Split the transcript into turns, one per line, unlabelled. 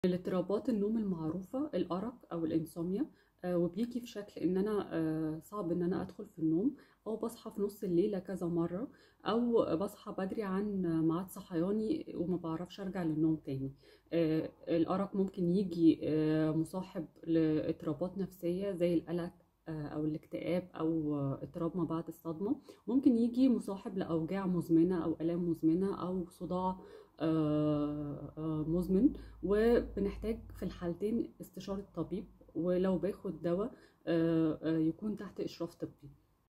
الاضطرابات النوم المعروفة الأرق أو الإنسوميا آه، وبيجي في شكل إن أنا آه، صعب إن أنا أدخل في النوم أو بصحى في نص الليلة كذا مرة أو بصحى بدري عن ميعاد صحياني وما بعرفش أرجع للنوم تاني آه، الأرق ممكن يجي آه، مصاحب لاضطرابات نفسية زي القلق آه، أو الاكتئاب أو آه، اضطراب ما بعد الصدمة ممكن يجي مصاحب لأوجاع مزمنة أو آلام مزمنة أو صداع آه، آه، مزمن وبنحتاج في الحالتين استشارة طبيب ولو باخد دواء آه، آه، يكون تحت إشراف طبي